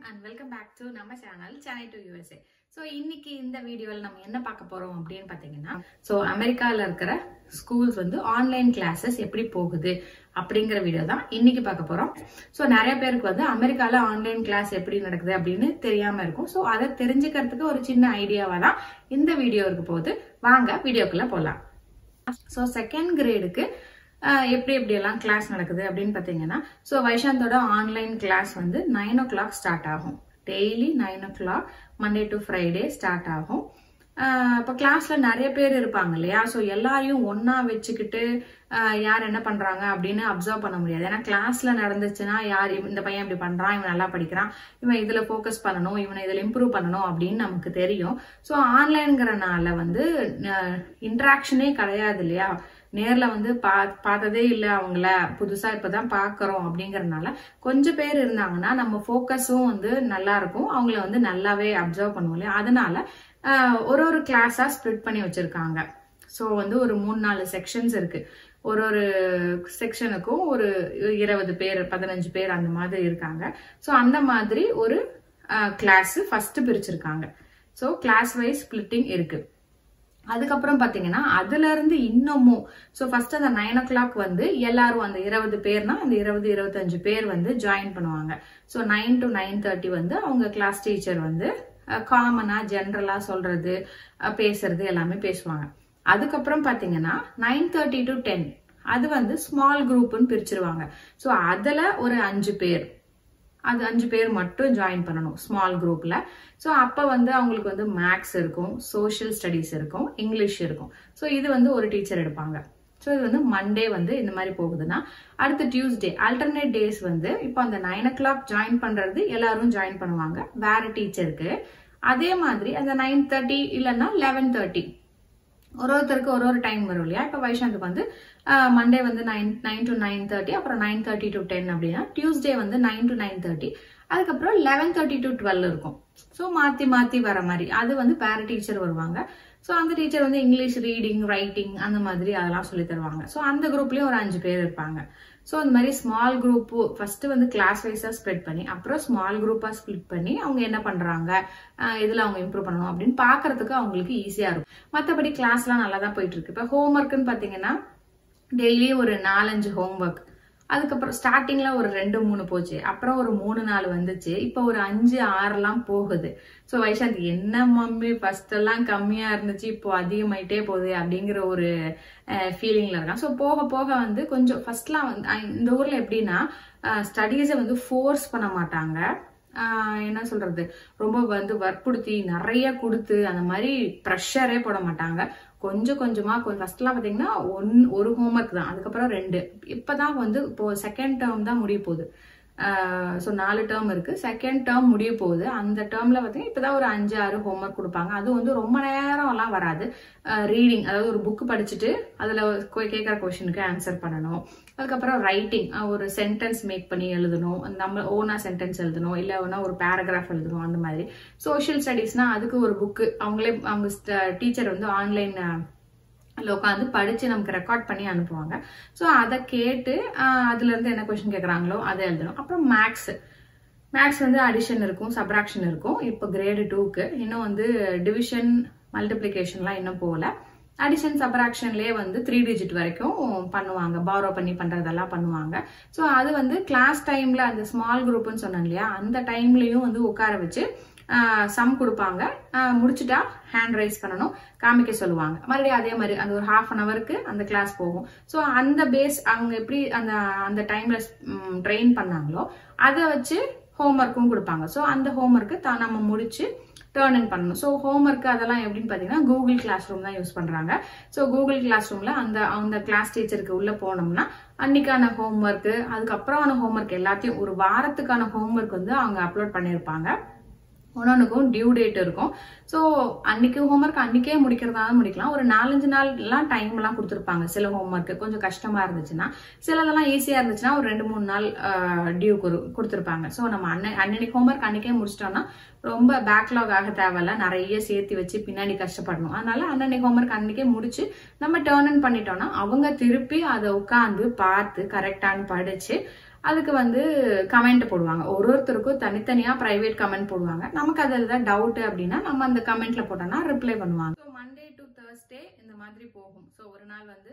and welcome back to நம்ம channel Chennai to USA so இன்னைக்கு இந்த வீடியோவில் நம்ம என்ன பார்க்க போறோம் அப்படின்னு பார்த்தீங்கன்னா ஸோ அமெரிக்காவில் இருக்கிற ஸ்கூல்ஸ் வந்து ஆன்லைன் கிளாஸஸ் எப்படி போகுது அப்படிங்கிற வீடியோ தான் இன்னைக்கு பார்க்க போறோம் ஸோ நிறைய பேருக்கு வந்து அமெரிக்காவில் ஆன்லைன் கிளாஸ் எப்படி நடக்குது அப்படின்னு தெரியாம இருக்கும் ஸோ அதை தெரிஞ்சுக்கிறதுக்கு ஒரு சின்ன ஐடியாவா தான் இந்த வீடியோ இருக்க போகுது வாங்க வீடியோக்குள்ள போகலாம் ஸோ செகண்ட் கிரேடுக்கு எப்படி எப்படி எல்லாம் கிளாஸ் நடக்குது அப்படின்னு பார்த்தீங்கன்னா ஸோ வைஷாந்தோட ஆன்லைன் கிளாஸ் வந்து நைன் ஓ கிளாக் ஸ்டார்ட் ஆகும் daily nine o'clock Monday to Friday start ஆகும் இப்போ கிளாஸ்ல நிறைய பேர் இருப்பாங்க இல்லையா ஸோ எல்லாரையும் ஒன்னா வச்சுக்கிட்டு ஆஹ் யார் என்ன பண்றாங்க அப்படின்னு அப்சர்வ் பண்ண முடியாது ஏன்னா கிளாஸ்ல நடந்துச்சுன்னா யார் இவன் இந்த பையன் இப்படி பண்றான் இவன் நல்லா படிக்கிறான் இவன் இதுல ஃபோக்கஸ் பண்ணணும் இவனை இதுல இம்ப்ரூவ் பண்ணணும் அப்படின்னு நமக்கு தெரியும் ஸோ ஆன்லைன்ங்கிறனால வந்து இன்ட்ராக்ஷனே கிடையாது இல்லையா நேர்ல வந்து பா பார்த்ததே இல்லை அவங்கள புதுசா இப்பதான் பாக்குறோம் அப்படிங்கறதுனால கொஞ்சம் பேர் இருந்தாங்கன்னா நம்ம ஃபோக்கஸும் வந்து நல்லா இருக்கும் அவங்கள வந்து நல்லாவே அப்சர்வ் பண்ணுவோம் இல்லையா அதனால ஆஹ் ஒரு ஒரு கிளாஸா ஸ்ப்ளிட் பண்ணி வச்சிருக்காங்க ஸோ வந்து ஒரு மூணு நாலு செக்ஷன்ஸ் இருக்கு ஒரு ஒரு செக்ஷனுக்கும் ஒரு இருபது பேர் பதினஞ்சு பேர் அந்த மாதிரி இருக்காங்க ஸோ அந்த மாதிரி ஒரு கிளாஸ் ஃபர்ஸ்ட் பிரிச்சிருக்காங்க ஸோ கிளாஸ் வைஸ் ஸ்பிளிட்டிங் இருக்கு அதுக்கப்புறம் பாத்தீங்கன்னா அதுல இருந்து இன்னமும் ஸோ ஃபர்ஸ்ட் அந்த நைன் ஓ கிளாக் வந்து எல்லாரும் அந்த இருபது பேர்னா அந்த இருபது இருபத்தஞ்சு பேர் வந்து ஜாயின் பண்ணுவாங்க so nine to nine thirty வந்து அவங்க கிளாஸ் டீச்சர் வந்து காமனா ஜென்ரலா சொல்றது அஹ் பேசுறது எல்லாமே பேசுவாங்க அதுக்கப்புறம் பாத்தீங்கன்னா நைன் தேர்ட்டி டு டென் அது வந்து ஸ்மால் குரூப்னு பிரிச்சிருவாங்க ஸோ அதுல ஒரு அஞ்சு பேர் அது அஞ்சு பேர் மட்டும் ஜாயின் பண்ணணும் ஸ்மால் குரூப்ல ஸோ அப்போ வந்து அவங்களுக்கு வந்து மேக்ஸ் இருக்கும் சோஷியல் ஸ்டடீஸ் இருக்கும் இங்கிலீஷ் இருக்கும் ஸோ இது வந்து ஒரு டீச்சர் எடுப்பாங்க ஸோ இது வந்து மண்டே வந்து இந்த மாதிரி போகுதுன்னா அடுத்து டியூஸ்டே ஆல்டர்னேட் டேஸ் வந்து இப்போ அந்த நைன் ஓ கிளாக் ஜாயின் பண்றது எல்லாரும் ஜாயின் பண்ணுவாங்க வேற டீச்சருக்கு அதே மாதிரி அந்த நைன் தேர்ட்டி இல்லைன்னா லெவன் தேர்ட்டி ஒரு ஒருத்தருக்கு ஒரு ஒரு டைம் வரும் இல்லையா இப்போ வைஷாந்துக்கு வந்து மண்டே வந்து nine nine to nine thirty அப்புறம் நைன் தேர்ட்டி டு டென் அப்படின்னா டியூஸ்டே வந்து நைன் டு நைன் தேர்ட்டி அதுக்கப்புறம் லெவன் தேர்ட்டி டு டுவெல் இருக்கும் ஸோ மாற்றி மாற்றி வர மாதிரி அது வந்து வேற டீச்சர் வருவாங்க ஸோ அந்த டீச்சர் வந்து இங்கிலீஷ் ரீடிங் ரைட்டிங் அந்த மாதிரி அதெல்லாம் சொல்லி தருவாங்க ஸோ அந்த குரூப்லேயும் ஒரு அஞ்சு பேர் இருப்பாங்க ஸோ இந்த மாதிரி ஸ்மால் குரூப் ஃபர்ஸ்ட் வந்து கிளாஸ் வைஸா ஸ்ப்ரெட் பண்ணி அப்புறம் ஸ்மால் குரூப்பா ஸ்பிளிட் பண்ணி அவங்க என்ன பண்றாங்க இதுல அவங்க இம்ப்ரூவ் பண்ணணும் அப்படின்னு பாக்குறதுக்கு அவங்களுக்கு ஈஸியா இருக்கும் மற்றபடி கிளாஸ்லாம் நல்லா தான் போயிட்டு இருக்கு இப்போ ஹோம் ஒர்க்குன்னு பாத்தீங்கன்னா டெய்லி ஒரு நாலஞ்சு ஹோம் ஒர்க் அதுக்கப்புறம் ஸ்டார்டிங்ல ஒரு ரெண்டு மூணு போச்சு அப்புறம் ஒரு மூணு நாள் வந்துச்சு இப்போ ஒரு அஞ்சு ஆறுலாம் போகுது ஸோ வைஷாந்த் என்ன மம்மி ஃபர்ஸ்ட் எல்லாம் கம்மியா இருந்துச்சு இப்போ அதிகமாயிட்டே போகுது அப்படிங்கிற ஒரு ஃபீலிங்ல இருக்கான் ஸோ போக போக வந்து கொஞ்சம் ஃபர்ஸ்ட்லாம் வந்து இந்த ஊர்ல எப்படின்னா ஸ்டடீஸை வந்து ஃபோர்ஸ் பண்ண மாட்டாங்க என்ன சொல்றது ரொம்ப வந்து வற்புறுத்தி நிறைய கொடுத்து அந்த மாதிரி ப்ரெஷரே போட மாட்டாங்க கொஞ்சம் கொஞ்சமா ஃபர்ஸ்ட்லாம் பாத்தீங்கன்னா ஒன் ஒரு ஹோம்ஒர்க் தான் அதுக்கப்புறம் ரெண்டு இப்பதான் வந்து இப்போ செகண்ட் டேர்ம் தான் முடிய போகுது ஸோ நாலு டேர்ம் இருக்கு செகண்ட் டேர்ம் முடிய போகுது அந்த டேர்ம்ல பார்த்தீங்கன்னா இப்பதான் ஒரு அஞ்சு ஆறு ஹோம்ஒர்க் கொடுப்பாங்க அது வந்து ரொம்ப நேரம்லாம் வராது ரீடிங் அதாவது ஒரு புக் படிச்சுட்டு அதுல கேட்குற கொஷனுக்கு ஆன்சர் பண்ணணும் அதுக்கப்புறம் ரைட்டிங் ஒரு சென்டென்ஸ் மேக் பண்ணி எழுதணும் நம்ம ஓனா சென்டென்ஸ் எழுதணும் இல்லை ஒன்னா ஒரு பேராகிராஃப் எழுதணும் அந்த மாதிரி சோஷியல் ஸ்டடீஸ்னா அதுக்கு ஒரு புக்கு அவங்களே அவங்க டீச்சர் வந்து ஆன்லைன் அதில் உட்காந்து படித்து நமக்கு ரெக்கார்ட் பண்ணி அனுப்புவாங்க ஸோ அதை கேட்டு அதுலேருந்து என்ன கொஷின் கேட்குறாங்களோ அதை எழுதணும் அப்புறம் மேக்ஸ் மேக்ஸ் வந்து அடிஷன் இருக்கும் சப்ராக்ஷன் இருக்கும் இப்போ கிரேடு டூக்கு இன்னும் வந்து டிவிஷன் மல்டிப்ளிகேஷன்லாம் இன்னும் போகல அடிஷன் சப்ராக்ஷன்லேயே வந்து த்ரீ டிஜிட் வரைக்கும் பண்ணுவாங்க பாரோ பண்ணி பண்ணுறதெல்லாம் பண்ணுவாங்க ஸோ அது வந்து கிளாஸ் டைமில் அந்த ஸ்மால் குரூப்னு சொன்னேன் இல்லையா அந்த டைம்லையும் வந்து உட்கார வச்சு சம் கொடுப்பாங்க முடிச்சுட்டா ஹேண்ட் ரைஸ் பண்ணணும் காமிக்க சொல்லுவாங்க மறுபடியும் அதே மாதிரி அந்த ஒரு ஹாஃப் அன் அவருக்கு அந்த கிளாஸ் போகும் ஸோ அந்த பேஸ் அவங்க எப்படி அந்த அந்த டைம்ல ட்ரெயின் பண்ணாங்களோ அதை வச்சு ஹோம்ஒர்க்கும் கொடுப்பாங்க ஸோ அந்த ஹோம்ஒர்க்கு தான் நம்ம முடிச்சு டேர்ன் இன் பண்ணணும் ஸோ ஹோம்ஒர்க் அதெல்லாம் எப்படின்னு பார்த்தீங்கன்னா கூகுள் கிளாஸ் ரூம் தான் யூஸ் பண்ணுறாங்க ஸோ கூகுள் கிளாஸ் ரூமில் அந்த அந்த கிளாஸ் டீச்சருக்கு உள்ளே போனோம்னா அன்னைக்கான ஹோம்ஒர்க்கு அதுக்கப்புறமான ஹோம்ஒர்க் எல்லாத்தையும் ஒரு வாரத்துக்கான ஹோம்ஒர்க் வந்து அவங்க அப்லோட் பண்ணியிருப்பாங்க ஒன்னொன்றுக்கும் டியூ டேட் இருக்கும் ஸோ அன்னைக்கு ஹோம்ஒர்க் அன்னைக்கே முடிக்கிறதா முடிக்கலாம் ஒரு நாலஞ்சு நாள்லாம் டைம்லாம் கொடுத்துருப்பாங்க சில ஹோம்ஒர்க் கொஞ்சம் கஷ்டமா இருந்துச்சுன்னா சிலதெல்லாம் ஈஸியா இருந்துச்சுன்னா ஒரு ரெண்டு மூணு நாள் டியூ கொடுத்துருப்பாங்க ஸோ நம்ம அன்னை அன்னைக்கு ஹோம்ஒர்க் அன்னைக்கே முடிச்சிட்டோம்னா ரொம்ப பேக்லாக் ஆக தேவையில்ல நிறைய சேர்த்து வச்சு பின்னாடி கஷ்டப்படணும் அதனால அன்னன்னைக்கு ஹோம்ஒர்க் அன்னைக்கே முடிச்சு நம்ம டேர்ன் பண்ணிட்டோம்னா அவங்க திருப்பி அதை உட்காந்து பார்த்து கரெக்டானு படிச்சு அதுக்கு வந்து கமெண்ட் போடுவாங்க ஒரு ஒருத்தருக்கும் தனித்தனியா பிரைவேட் கமெண்ட் போடுவாங்க நமக்கு அதில் தான் டவுட் அப்படின்னா நம்ம அந்த கமெண்ட்ல போட்டோம்னா ரிப்ளை பண்ணுவாங்க ஸோ மண்டே டு தேர்ஸ்டே இந்த மாதிரி போகும் ஸோ ஒரு நாள் வந்து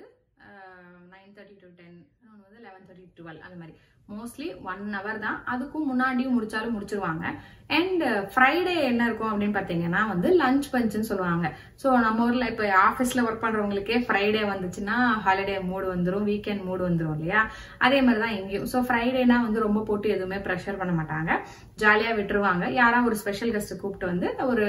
நைன் தேர்ட்டி டு டென் இன்னொன்று வந்து லெவன் தேர்ட்டி டுவெல் அந்த மாதிரி மோஸ்ட்லி ஒன் ஹவர் தான் அதுக்கும் முன்னாடியும் முடிச்சாலும் முடிச்சிருவாங்க அண்ட் ஃப்ரைடே என்ன இருக்கும் அப்படின்னு பார்த்தீங்கன்னா வந்து லஞ்ச் பஞ்சுன்னு சொல்லுவாங்க ஸோ நம்ம ஊரில் இப்போ ஆஃபீஸில் ஒர்க் பண்ணுறவங்களுக்கே ஃப்ரைடே வந்துச்சுன்னா ஹாலிடே மூடு வந்துடும் வீக்கெண்ட் மூடு வந்துடும் இல்லையா அதே மாதிரி தான் இங்கேயும் ஸோ ஃப்ரைடேனா வந்து ரொம்ப போட்டு எதுவுமே ப்ரெஷர் பண்ண மாட்டாங்க ஜாலியாக விட்டுருவாங்க யாராவது ஒரு ஸ்பெஷல் கெஸ்ட் கூப்பிட்டு வந்து ஒரு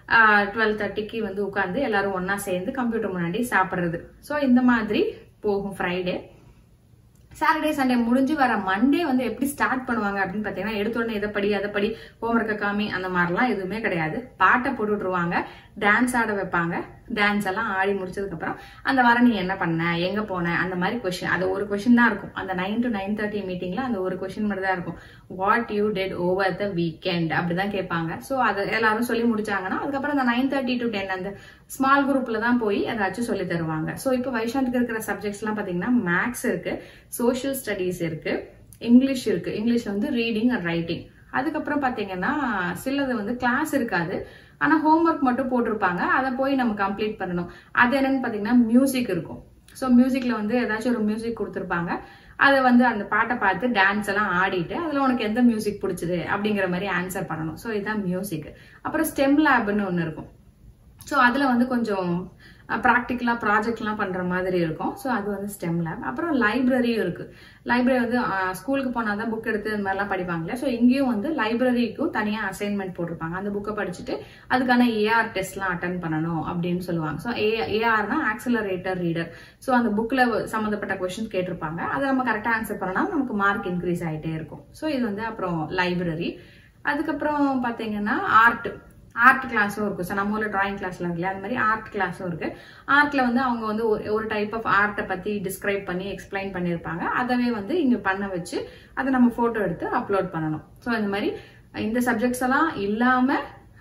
டுவெல் தேர்ட்டிக்கு வந்து உட்காந்து எல்லாரும் ஒன்றா சேர்ந்து கம்ப்யூட்டர் முன்னாடி சாப்பிட்றது ஸோ இந்த மாதிரி போகும் ஃப்ரைடே சாட்டர்டே சண்டே முடிஞ்சு வர மண்டே வந்து எப்படி ஸ்டார்ட் பண்ணுவாங்க அப்படின்னு பார்த்தீங்கன்னா எடுத்த உடனே இதை படி அதை படி ஹோம்ஒர்க்கை காமி அந்த மாதிரிலாம் எதுவுமே கிடையாது பாட்டை போட்டு விட்ருவாங்க டான்ஸ் ஆட வைப்பாங்க டான்ஸ் எல்லாம் ஆடி முடிச்சதுக்கப்புறம் அந்த வாரம் நீ என்ன பண்ண எங்க போன அந்த மாதிரி கொஸ்டின் அது ஒரு கொஸ்டின் தான் இருக்கும் அந்த நைன் டு நைன் தேர்ட்டி மீட்டிங்ல அந்த ஒரு கொஸ்டின் மட்டும் தான் இருக்கும் what you did over the weekend அப்படிதான் கேட்பாங்க ஸோ அதை எல்லாரும் சொல்லி முடிச்சாங்கன்னா அதுக்கப்புறம் அந்த நைன் தேர்ட்டி டு டென் அந்த ஸ்மால் குரூப்ல தான் போய் ஏதாச்சும் சொல்லி தருவாங்க ஸோ இப்போ வைஷாந்துக்கு இருக்கிற சப்ஜெக்ட்ஸ் எல்லாம் பாத்தீங்கன்னா மேக்ஸ் இருக்கு சோஷியல் ஸ்டடீஸ் இருக்கு இங்கிலீஷ் இருக்கு இங்கிலீஷ் வந்து ரீடிங் அண்ட் ரைட்டிங் அதுக்கப்புறம் பாத்தீங்கன்னா சிலது வந்து கிளாஸ் இருக்காது ஆனா ஹோம்ஒர்க் மட்டும் போட்டிருப்பாங்க அதை போய் நம்ம கம்ப்ளீட் பண்ணணும் அது என்னன்னு பாத்தீங்கன்னா மியூசிக் இருக்கும் ஸோ மியூசிக்ல வந்து ஏதாச்சும் ஒரு மியூசிக் கொடுத்துருப்பாங்க அதை வந்து அந்த பாட்டை பார்த்து டான்ஸ் எல்லாம் ஆடிட்டு அதுல உனக்கு எந்த மியூசிக் பிடிச்சது அப்படிங்கிற மாதிரி ஆன்சர் பண்ணணும் ஸோ இதுதான் மியூசிக் அப்புறம் ஸ்டெம் லேப்னு ஒன்று இருக்கும் ஸோ அதில் வந்து கொஞ்சம் ப்ராக்டிக்கலாக ப்ராஜெக்ட்லாம் பண்ணுற மாதிரி இருக்கும் ஸோ அது வந்து ஸ்டெம் லேப் அப்புறம் லைப்ரரியும் இருக்குது லைப்ரரி வந்து ஸ்கூலுக்கு போனால் தான் புக் எடுத்து இந்த மாதிரிலாம் படிப்பாங்களே ஸோ இங்கேயும் வந்து லைப்ரரிக்கும் தனியாக அசைன்மெண்ட் போட்டிருப்பாங்க அந்த புக்கை படிச்சுட்டு அதுக்கான ஏஆர் டெஸ்ட்லாம் அட்டன் பண்ணணும் அப்படின்னு சொல்லுவாங்க ஸோ ஏ ஏஆர்னா ஆக்சலரேட்டர் ரீடர் ஸோ அந்த புக்கில் சம்மந்தப்பட்ட கொஸ்டின் கேட்டிருப்பாங்க அதை நம்ம கரெக்டாக ஆன்சர் பண்ணனா நமக்கு மார்க் இன்க்ரீஸ் ஆகிட்டே இருக்கும் ஸோ இது வந்து அப்புறம் லைப்ரரி அதுக்கப்புறம் பார்த்தீங்கன்னா ஆர்ட் ஆர்ட் கிளாஸும் இருக்கும் சார் நம்ம ஊரில் டிராயிங் கிளாஸ்லாம் இருக்குல்ல அந்த மாதிரி ஆர்ட் கிளாஸும் இருக்கு ஆர்ட்ல வந்து அவங்க வந்து ஒரு- ஒரு டைப் ஆஃப் ஆர்ட்டை பத்தி டிஸ்கிரைப் பண்ணி எக்ஸ்பிளைன் பண்ணியிருப்பாங்க அதவே வந்து இங்க பண்ண வச்சு அதை நம்ம போட்டோ எடுத்து அப்லோட் பண்ணணும் ஸோ இந்த மாதிரி இந்த சப்ஜெக்ட்ஸ் எல்லாம் இல்லாம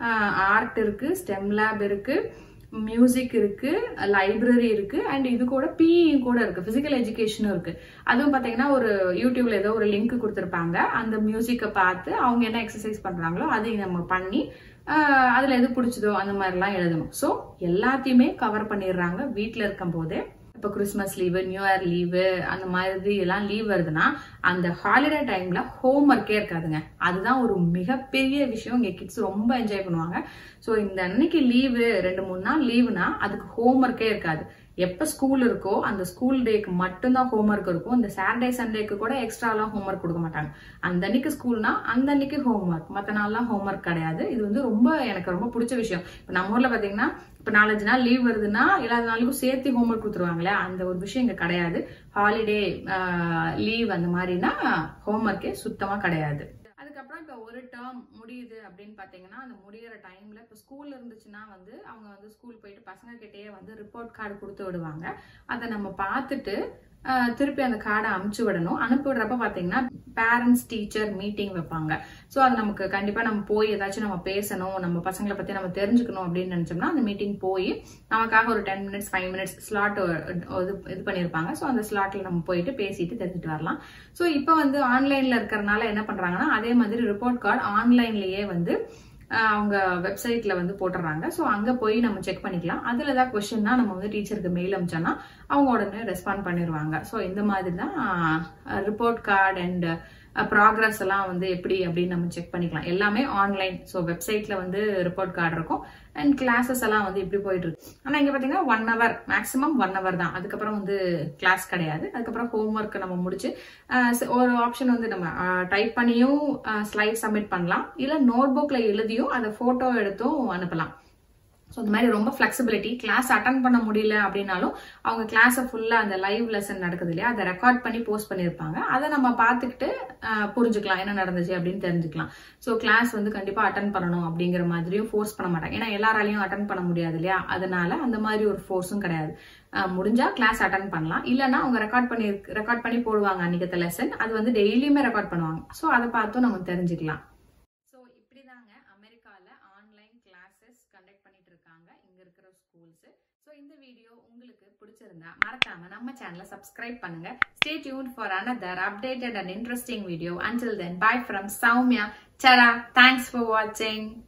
ஆர்ட் இருக்கு ஸ்டெம் லேப் இருக்கு மியூசிக் இருக்கு லைப்ரரி இருக்கு அண்ட் இது கூட பிஇ கூட இருக்கு பிசிக்கல் எஜுகேஷனும் இருக்கு அதுவும் பாத்தீங்கன்னா ஒரு யூடியூப்ல ஏதோ ஒரு லிங்க் கொடுத்துருப்பாங்க அந்த மியூசிக்கை பார்த்து அவங்க என்ன எக்ஸசைஸ் பண்றாங்களோ அதை நம்ம பண்ணி ஆஹ் அதுல எது பிடிச்சதோ அந்த மாதிரிலாம் எழுதணும் ஸோ எல்லாத்தையுமே கவர் பண்ணிடுறாங்க வீட்டில் இருக்கும் போதே இப்போ Christmas leave new year leave அந்த மாதிரி எல்லாம் லீவ் வருதுன்னா அந்த ஹாலிடே டைம்ல ஹோம் ஒர்க்கே இருக்காதுங்க அதுதான் ஒரு மிகப்பெரிய விஷயம் இங்க கிட்ஸ் ரொம்ப என்ஜாய் பண்ணுவாங்க ஸோ இந்த அன்னைக்கு லீவு ரெண்டு மூணு நாள் லீவுனா அதுக்கு ஹோம் ஒர்க்கே இருக்காது எப்போ ஸ்கூல் இருக்கோ அந்த ஸ்கூல் டேக்கு மட்டும்தான் ஹோம்ஒர்க் இருக்கும் இந்த சாட்டர்டே சண்டேக்கு கூட எக்ஸ்ட்ராலாம் ஹோம்ஒர்க் கொடுக்க மாட்டாங்க அந்த அன்னைக்கு ஸ்கூல்னா அந்த அன்னைக்கு ஹோம்ஒர்க் மற்ற நாள்லாம் ஹோம்ஒர்க் கிடையாது இது வந்து ரொம்ப எனக்கு ரொம்ப பிடிச்ச விஷயம் இப்போ நம்ம ஊர்ல பாத்தீங்கன்னா இப்போ நாலஞ்சு நாள் லீவ் வருதுன்னா எல்லா நாளுக்கும் சேர்த்து ஹோம்ஒர்க் கொடுத்துருவாங்களே அந்த ஒரு விஷயம் இங்க கிடையாது ஹாலிடே லீவ் அந்த மாதிரினா ஹோம்ஒர்க்கே சுத்தமா கிடையாது அதுக்கப்புறம் இப்போ ஒரு டேர்ம் முடியுது அப்படின்னு பார்த்தீங்கன்னா அந்த முடியிற டைம்ல இப்போ ஸ்கூல் இருந்துச்சுன்னா வந்து அவங்க வந்து ஸ்கூல் போயிட்டு பசங்க கிட்டேயே வந்து ரிப்போர்ட் கார்டு கொடுத்து விடுவாங்க அதை நம்ம பார்த்துட்டு ஆஹ், திருப்பி அந்த கார்டை அமுச்சு விடணும் அனுப்பி விடுறப்ப பார்த்தீங்கன்னா பேரண்ட்ஸ் டீச்சர் மீட்டிங் வைப்பாங்க ஸோ அது நமக்கு கண்டிப்பாக நம்ம போய் ஏதாச்சும் நம்ம பேசணும் நம்ம பசங்களை பற்றி நம்ம தெரிஞ்சுக்கணும் அப்படின்னு நினச்சோம்னா அந்த மீட்டிங் போய் நமக்காக ஒரு ten minutes five minutes slot இது இது பண்ணியிருப்பாங்க ஸோ அந்த ஸ்லாட்டில் நம்ம போயிட்டு பேசிட்டு தெரிஞ்சுட்டு வரலாம் ஸோ இப்போ வந்து ஆன்லைனில் இருக்கிறனால என்ன பண்ணுறாங்கன்னா அதே மாதிரி ரிப்போர்ட் கார்டு ஆன்லைன்லேயே வந்து ஆஹ், அவங்க வெப்சைட்ல வந்து போட்டுறாங்க ஸோ அங்கே போய் நம்ம செக் பண்ணிக்கலாம் அதில் ஏதாவது கொஸ்டின்னா நம்ம வந்து டீச்சருக்கு மெயில் அமிச்சோன்னா அவங்க உடனே ரெஸ்பாண்ட் பண்ணிடுவாங்க ஸோ இந்த மாதிரி தான் ரிப்போர்ட் கார்டு அண்ட் ப்ராக்ரஸ் எல்லாம் வந்து எப்படி அப்படின்னு நம்ம செக் பண்ணிக்கலாம் எல்லாமே ஆன்லைன் ஸோ வெப்சைட்ல வந்து ரிப்போர்ட் கார்டு இருக்கும் அண்ட் கிளாஸஸ் எல்லாம் வந்து இப்படி போயிட்டு இருக்கு ஆனால் இங்கே பார்த்தீங்கன்னா one hour maximum one hour தான் அதுக்கப்புறம் வந்து கிளாஸ் கிடையாது அதுக்கப்புறம் ஹோம்ஒர்க் நம்ம முடிச்சு ஆஹ் ச- ஒரு ஆப்ஷன் வந்து நம்ம டைப் பண்ணியும் ஸ்லைட் சப்மிட் பண்ணலாம் இல்லை நோட் புக்கில் எழுதியும் அதை ஃபோட்டோ எடுத்தும் அனுப்பலாம் ஸோ இந்த மாதிரி ரொம்ப ஃப்ளெக்சிபிலிட்டி கிளாஸ் அட்டன் பண்ண முடியல அப்படின்னாலும் அவங்க கிளாஸை ஃபுல்லாக அந்த லைவ் லெசன் நடக்குது இல்லையா அதை ரெக்கார்ட் பண்ணி போஸ்ட் பண்ணியிருப்பாங்க அதை நம்ம பார்த்துக்கிட்டு ஆஹ், புரிஞ்சுக்கலாம் என்ன நடந்துச்சு அப்படின்னு தெரிஞ்சுக்கலாம் ஸோ கிளாஸ் வந்து கண்டிப்பாக அட்டன் பண்ணணும் அப்படிங்கிற மாதிரியும் ஃபோர்ஸ் பண்ண மாட்டாங்க ஏன்னா எல்லாராலையும் அட்டன் பண்ண முடியாது இல்லையா அதனால அந்த மாதிரி ஒரு ஃபோர்ஸும் கிடையாது ஆஹ், முடிஞ்சா கிளாஸ் அட்டன் பண்ணலாம் இல்லைன்னா அவங்க ரெக்கார்ட் பண்ணி ரெக்கார்ட் பண்ணி போடுவாங்க அன்னைக்கு லெசன் அது வந்து டெய்லியுமே ரெக்கார்ட் பண்ணுவாங்க ஸோ அதை பார்த்தும் நம்ம தெரிஞ்சுக்கலாம் ஸோ இப்படிதாங்க அமெரிக்கால ஆன்லைன் கிளாஸஸ் கண்டக்ட் பண்ணிட்டு இருக்காங்க இங்க இருக்கிற ஸ்கூல்ஸ்ல ஸ்கூல்ஸ் ஸோ இந்த வீடியோ உங்களுக்கு பிடிச்சிருந்தா மறக்காம நம்ம சேனலை சப்ஸ்கிரைப் பண்ணுங்க stay tuned for another updated and interesting video until then bye from Soumya Sara thanks for வாட்சிங்